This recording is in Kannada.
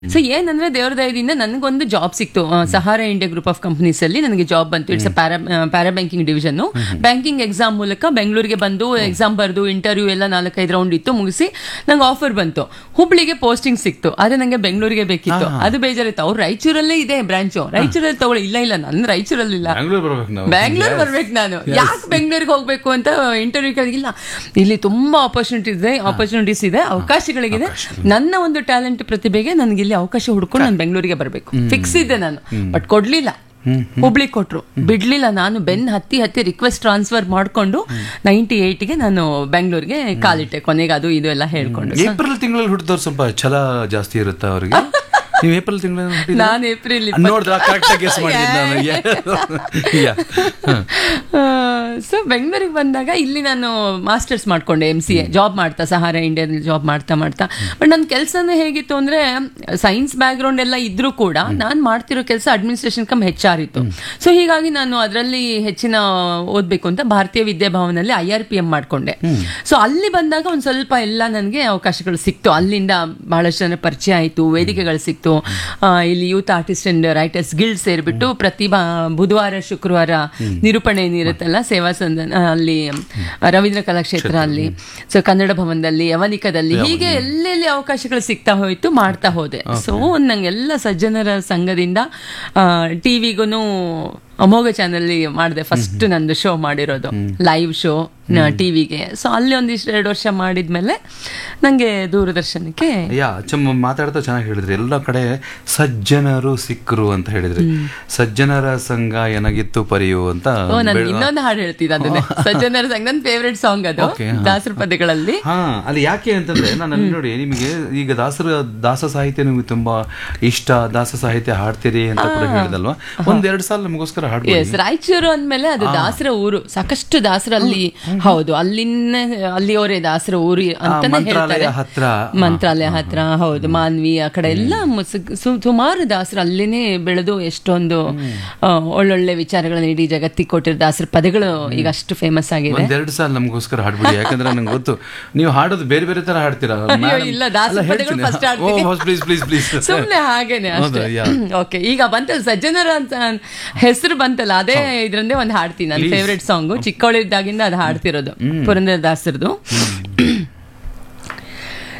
ಸೊ ಏನಂದ್ರೆ ದೇವ್ರ ದಯದಿಂದ ನನಗೊಂದು ಜಾಬ್ ಸಿಕ್ತು ಆ, Sahara India group of companies ಅಲ್ಲಿ ನನಗೆ ಜಾಬ್ ಬಂತು it's para para banking division banking exam ಮೂಲಕ ಬೆಂಗಳೂರಿಗೆ ಬಂದು ಎಕ್ಸಾಮ್ ಬರೆದು ಇಂಟರ್ವ್ಯೂ ಎಲ್ಲ ನಾಲ್ಕೈದು ರೌಂಡ್ ಇತ್ತು ಮುಗಿಸಿ ನಂಗೆ ಆಫರ್ ಬಂತು ಹುಬ್ಳಿಗೆ ಪೋಸ್ಟಿಂಗ್ ಸಿಕ್ತು ಆದ್ರೆ ನಂಗೆ ಬೆಂಗಳೂರಿಗೆ ಬೇಕಿತ್ತು ಅದು ಬೇಜಾರಿತ್ತು ಅವ್ರು ರಾಯಚೂರಲ್ಲೇ ಇದೆ ಬ್ರಾಂಚು ರಾಯಚೂರಲ್ಲಿ ತಗೊಳ್ಳಿ ಇಲ್ಲ ಇಲ್ಲ ನನ್ನ ರಾಯಚೂರಲ್ಲಿ ಇಲ್ಲ ಬ್ಯಾಂಗ್ಳೂರ್ ಬರ್ಬೇಕು ನಾವು ಬ್ಯಾಂಗ್ಳೂರ್ ಬರ್ಬೇಕು ನಾನು ಯಾಕೆ ಬೆಂಗಳೂರಿಗೆ ಹೋಗ್ಬೇಕು ಅಂತ ಇಂಟರ್ವ್ಯೂ ಕೇಳಿಲ್ಲ ಇಲ್ಲಿ ತುಂಬಾ ಆಪರ್ಚುನಿಟೀಸ್ ಇದೆ ಆಪರ್ಚುನಿಟೀಸ್ ಇದೆ ಅವಕಾಶಗಳಿಗಿದೆ ನನ್ನ ಒಂದು ಟ್ಯಾಲೆಂಟ್ ಪ್ರತಿಭೆಗೆ ನನಗೆ ಇಲ್ಲಿ ಅವಕಾಶ ಹುಡ್ಕೊಂಡು ನಾನು ಬೆಂಗಳೂರಿಗೆ ಬರಬೇಕು ಫಿಕ್ಸ್ ಇದ್ದೆ ನಾನು ಬಟ್ ಕೊಡ್ಲಿಲ್ಲ ಹುಬ್ಳಿ ಕೊಟ್ರು ಬಿಡ್ಲಿಲ್ಲ ನಾನು ಬೆನ್ ಹತ್ತಿ ಹತ್ತಿ ರಿಕ್ವೆಸ್ಟ್ ಟ್ರಾನ್ಸ್ಫರ್ ಮಾಡ್ಕೊಂಡು ನೈಂಟಿ ಏಯ್ಟ್ಗೆ ನಾನು ಬೆಂಗಳೂರಿಗೆ ಕಾಲಿಟ್ಟೆ ಕೊನೆಗೆ ಅದು ಇದು ಎಲ್ಲ ಹೇಳ್ಕೊಂಡು ಏಪ್ರಿಲ್ ತಿಂಗಳಲ್ಲಿ ಹುಟ್ಟಿದವ್ರು ಸ್ವಲ್ಪ ಛಲ ಜಾಸ್ತಿ ಇರುತ್ತೆ ಅವರಿಗೆ ನೀವು ಏಪ್ರಿಲ್ ತಿಂಗಳಲ್ಲಿ ನಾನು ಏಪ್ರಿಲ್ ನೋಡಿದ್ರ ಕರೆಕ್ಟ್ ಗೆಸ್ ಮಾಡಿದ್ದೀನಿ ನಾನು Yeah. ಹ. ಸೊ ಬೆಂಗಳೂರಿಗೆ ಬಂದಾಗ ಇಲ್ಲಿ ನಾನು ಮಾಸ್ಟರ್ಸ್ ಮಾಡ್ಕೊಂಡೆ ಎಮ್ ಸಿ ಎ ಜಾಬ್ ಮಾಡ್ತಾ ಸಹಾರ ಇಂಡಿಯಾದಲ್ಲಿ ಜಾಬ್ ಮಾಡ್ತಾ ಮಾಡ್ತಾ ಬಟ್ ನನ್ನ ಕೆಲಸನೂ ಹೇಗಿತ್ತು ಅಂದ್ರೆ ಸೈನ್ಸ್ ಬ್ಯಾಕ್ಗ್ರೌಂಡ್ ಎಲ್ಲ ಇದ್ರೂ ಕೂಡ ನಾನು ಮಾಡ್ತಿರೋ ಕೆಲಸ ಅಡ್ಮಿನಿಸ್ಟ್ರೇಷನ್ ಕಮ್ ಹೆಚ್ ಆರ್ ಇತ್ತು ಸೊ ಹೀಗಾಗಿ ನಾನು ಅದರಲ್ಲಿ ಹೆಚ್ಚಿನ ಓದಬೇಕು ಅಂತ ಭಾರತೀಯ ವಿದ್ಯಾಭವನಲ್ಲಿ ಐ ಆರ್ ಪಿ ಎಂ ಮಾಡ್ಕೊಂಡೆ ಸೊ ಅಲ್ಲಿ ಬಂದಾಗ ಒಂದು ಸ್ವಲ್ಪ ಎಲ್ಲ ನನಗೆ ಅವಕಾಶಗಳು ಸಿಕ್ತು ಅಲ್ಲಿಂದ ಬಹಳಷ್ಟು ಜನ ಪರಿಚಯ ಆಯಿತು ವೇದಿಕೆಗಳು ಸಿಕ್ತು ಆ, ಇಲ್ಲಿ youth artist and writers guild ಸೇರಿಬಿಟ್ಟು ಪ್ರತಿ ಬಾ- ಬುಧವಾರ ಶುಕ್ರವಾರ ನಿರೂಪಣೆ ಏನಿರುತ್ತಲ್ಲ ಸೇವಾ ಸಂದನ ಅಲ್ಲಿ ರವೀಂದ್ರ ಕಲಾಕ್ಷೇತ್ರ ಅಲ್ಲಿ ಸೊ ಕನ್ನಡ ಭವನದಲ್ಲಿ ಯವನಿಕದಲ್ಲಿ ಹೀಗೆ ಎಲ್ಲೆಲ್ಲಿ ಅವಕಾಶಗಳು ಸಿಗ್ತಾ ಹೋಯ್ತು ಮಾಡ್ತಾ ಹೋದೆ ಸೊ ನಂಗೆಲ್ಲ ಸಜ್ಜನರ ಸಂಘದಿಂದ ಟಿವಿಗೂ ಅಮೋಘ ಚಾನಲ್ ಮಾಡಿದೆ ಫಸ್ಟ್ ನಂದು ಶೋ ಮಾಡಿರೋದು ಲೈವ್ ಶೋ ಟಿವಿಗೆ ಸೊ ಅಲ್ಲಿ ಒಂದಿಷ್ಟು ಎರಡು ವರ್ಷ ಮಾಡಿದ್ಮೇಲೆ ನಂಗೆ ದೂರದರ್ಶನಕ್ಕೆ ಯಾ ಚಮ್ಮ ಮಾತಾಡ್ತಾ ಚೆನ್ನಾಗಿ ಹೇಳಿದ್ರಿ ಎಲ್ಲ ಕಡೆ ಸಜ್ಜನರು ಸಿಕ್ಕರು ಅಂತ ಹೇಳಿದ್ರಿ ಸಜ್ಜನರ ಸಂಘ ಏನಾಗಿತ್ತು ಪರಿಯು ಅಂತ ಓ ನಾನು ಬೆಳ- ಇನ್ನೊಂದು ಹಾಡು ಹೇಳ್ತೀನಿ ಅದನ್ನೇ ಸಜ್ಜನರ ಸಂಘ ನನ್ನ ಫೇವ್ರೆಟ್ ಸಾಂಗ್ ಅದು Okay, ಹಾ. ದಾಸರ ಪದಗಳಲ್ಲಿ ಹಾ ಅಲ್ಲಿ ಯಾಕೆ ಅಂತಂದ್ರೆ ನಾನು ಅಲ್ಲಿ ನೋಡಿ ನಿಮಗೆ ಈಗ ದಾಸರ ದಾಸ ಸಾಹಿತ್ಯ ನಿಮ್ಗೆ ತುಂಬಾ ಇಷ್ಟ ದಾಸ ಸಾಹಿತ್ಯ ಹಾಡ್ತೀರಿ ಅಂತ ಕೂಡ ಹೇಳಿದಲ್ವಾ ಒಂದೆರಡು ಸಾಲ ನಮಗೋಸ್ಕರ ಹಾಡ್ಬೋದು ಎಸ್ ರಾಯಚೂರು ಅಂದ್ಮೇಲೆ ಅದು ದಾಸರ ಊರು ಸಾಕಷ್ಟು ದಾಸರ ಅಲ್ಲಿ ಹೌದು ಅಲ್ಲಿನ ಅಲ್ಲಿಯವರೇ ದಾಸರ ಊರು ಅಂತಾನೆ ಮಂತ್ರಾಲಯ ಹೇಳ್ತಾರೆ ಹತ್ರ ಮಂತ್ರಾಲಯ ಹತ್ರ ಹೌದು ಮಾನ್ವಿ ಆ ಕಡೆ ಎಲ್ಲ ಮುಸ್- ಸು- ಸುಮಾರು ದಾಸರು ಅಲ್ಲಿನೇ ಬೆಳೆದು ಎಷ್ಟೊಂದು ಆ, ಒಳ್ಳೊಳ್ಳೆ ವಿಚಾರಗಳನ್ನ ಇಡೀ ಜಗತ್ತಿಗೆ ಕೊಟ್ಟಿರೋ ದಾಸರ ಪದಗಳು ಈಗ ಅಷ್ಟು ಫೇಮಸ್ ಆಗಿದೆ ಒಂದೆರಡು ಸಾಲ ನಮಗೋಸ್ಕರ ಹಾಡ್ಬಿಡಿ ಯಾಕಂದ್ರೆ ನಂಗೆ ಗೊತ್ತು ನೀವು ಹಾಡೋದು ಬೇರೆ ಬೇರೆ ತರ ಹಾಡ್ತೀರಾ ಅಯ್ಯೋ, ಇಲ್ಲ, ದಾಸರ ಪದಗಳು first ಹಾಡ್ತೀನಿ. ಪ್ಲೀಸ್ ಪ್ಲೀಸ್ ಪ್ಲೀಸ್ ಸುಮ್ನೆ ಹಾಗೇನೆ ಅಷ್ಟೇ ಓಕೆ ಈಗ ಬಂತಲ್ಲ ಸಜ್ಜನರ ಅಂತ ಹೆಸರು ಬಂತಲ್ಲ ಅದೇ ಇದ್ರಂದೇ ಒಂದು ಹಾಡ್ತೀನಿ ನನ್ನ ಫೇವ್ರೆಟ್ ಸಾಂಗು ಚಿಕ್ಕವಳಿದ್ದಾಗಿಂದ ಅದು ಹಾಡ್ತಿರೋದು ಪುರಂದರ ದಾಸರದು